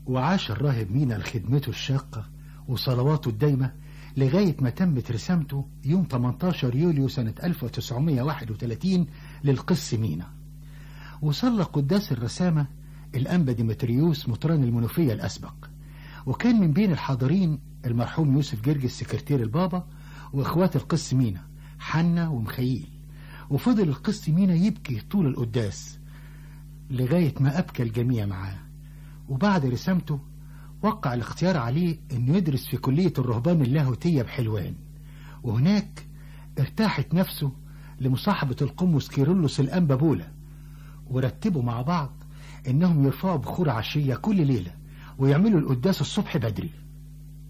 وعاش الراهب مينا لخدمته الشاقة وصلواته الدايمة لغاية ما تمت رسامته يوم 18 يوليو سنة 1931 للقس مينا وصلى قداس الرسامة الأنبا ديمتريوس مطران المنوفية الأسبق وكان من بين الحاضرين المرحوم يوسف جرجس سكرتير البابا وإخوات القس مينا حنا ومخيل وفضل القس مينا يبكي طول القداس لغاية ما أبكى الجميع معاه وبعد رسامته وقع الاختيار عليه أنه يدرس في كلية الرهبان اللاهوتية بحلوان وهناك ارتاحت نفسه لمصاحبة القمص كيرلس الأنبا بولا ورتبوا مع بعض انهم يرفعوا بخور عشية كل ليلة ويعملوا القداس الصبح بدري